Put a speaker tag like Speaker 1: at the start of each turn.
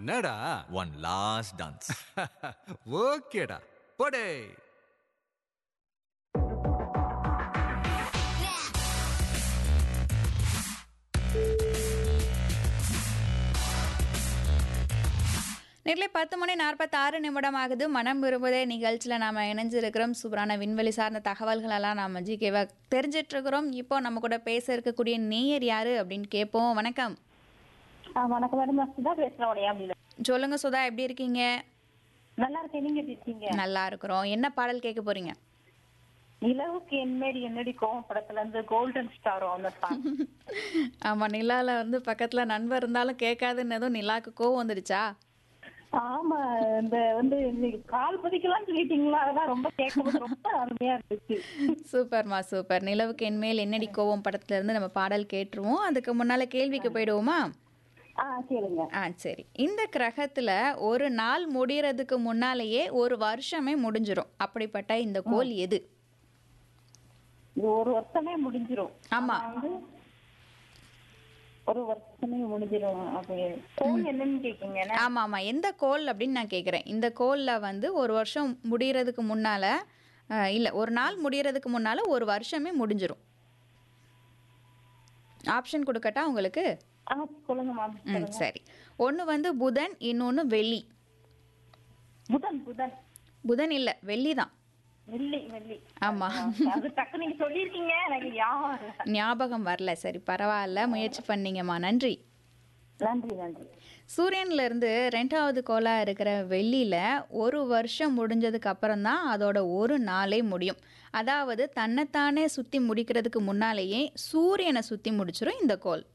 Speaker 1: என்னடா
Speaker 2: one last dance
Speaker 1: ஓகேடா போடே
Speaker 3: நேரிலே பத்து மணி நாற்பத்தாறு நிமிடம் ஆகுது மனம் விரும்புதே நிகழ்ச்சியில் நாம் இணைஞ்சிருக்கிறோம் சூப்பரான விண்வெளி சார்ந்த தகவல்களெல்லாம் நாம் ஜிகேவா தெரிஞ்சிட்டு இருக்கிறோம் இப்போ நம்ம கூட பேச இருக்கக்கூடிய நேயர் யாரு அப்படின்னு கேட்போம் வணக்கம்
Speaker 4: ஆ, வணக்கம் மேடம் நான் சுதா பேசுறேன் உடையாமல
Speaker 3: சொல்லுங்க சுதா எப்படி இருக்கீங்க
Speaker 4: நல்லா இருக்கேன் நீங்க எப்படி இருக்கீங்க
Speaker 3: நல்லா இருக்கிறோம் என்ன பாடல் கேட்க போறீங்க
Speaker 4: நிலவுக்கு என்னடி என்னடி கோவம் படத்துல இருந்து கோல்டன் ஸ்டார் அந்த சாங்
Speaker 3: ஆமா நிலால வந்து பக்கத்துல நண்பர் இருந்தாலும் கேட்காதுன்னதும் நிலாக்கு கோவம் வந்துடுச்சா
Speaker 4: ஆமா இந்த வந்து இன்னைக்கு கால் பதிக்கலாம் சொல்லிட்டீங்களா அதெல்லாம் ரொம்ப கேட்கும்போது ரொம்ப அருமையா இருந்துச்சு
Speaker 3: சூப்பர்மா சூப்பர் நிலவுக்கு என்மேல் என்னடி கோவம் படத்துல இருந்து நம்ம பாடல் கேட்டுருவோம் அதுக்கு முன்னால கேள்விக்கு போயிடுவோமா
Speaker 4: ஆ கேளுங்க
Speaker 3: ஆ சரி இந்த கிரகத்துல ஒரு நாள் முடியறதுக்கு முன்னாலேயே ஒரு வருஷமே முடிஞ்சிரும் அப்படிப்பட்ட இந்த கோள் எது
Speaker 4: இது ஒரு வருஷமே முடிஞ்சிரும்
Speaker 3: ஆமா
Speaker 4: வந்து ஒரு வருஷமே முடிஞ்சிரும் அப்படி கோல் என்னன்னு கேக்கீங்க
Speaker 3: ஆமா ஆமா எந்த கோள் அப்படின்னு நான் கேக்குறேன் இந்த கோள்ல வந்து ஒரு வருஷம் முடியறதுக்கு முன்னால அஹ், இல்ல ஒரு நாள் முடியறதுக்கு முன்னால ஒரு வருஷமே முடிஞ்சிரும் ஆப்ஷன் கொடுக்கட்டா உங்களுக்கு
Speaker 4: ஆ சொல்லுங்க மேம்
Speaker 3: ம் சரி ஒன்று வந்து புதன் இன்னொன்று வெள்ளி
Speaker 4: புதன் புதன்
Speaker 3: புதன் இல்லை வெள்ளி தான்
Speaker 4: வெள்ளி வெள்ளி
Speaker 3: ஆமா
Speaker 4: அது டக்கு நீங்க சொல்லியிருக்கீங்க எனக்கு ஞாபகம் இல்ல.
Speaker 3: ஞாபகம் வரல சரி பரவாயில்ல முயற்சி பண்ணீங்கம்மா நன்றி
Speaker 4: நன்றி நன்றி
Speaker 3: சூரியன்ல இருந்து ரெண்டாவது கோளா இருக்கிற வெள்ளியில ஒரு வருஷம் முடிஞ்சதுக்கு அப்புறம் தான் அதோட ஒரு நாளே முடியும் அதாவது தன்னைத்தானே சுத்தி முடிக்கிறதுக்கு முன்னாலேயே சூரியனை சுத்தி முடிச்சிரும் இந்த கோள்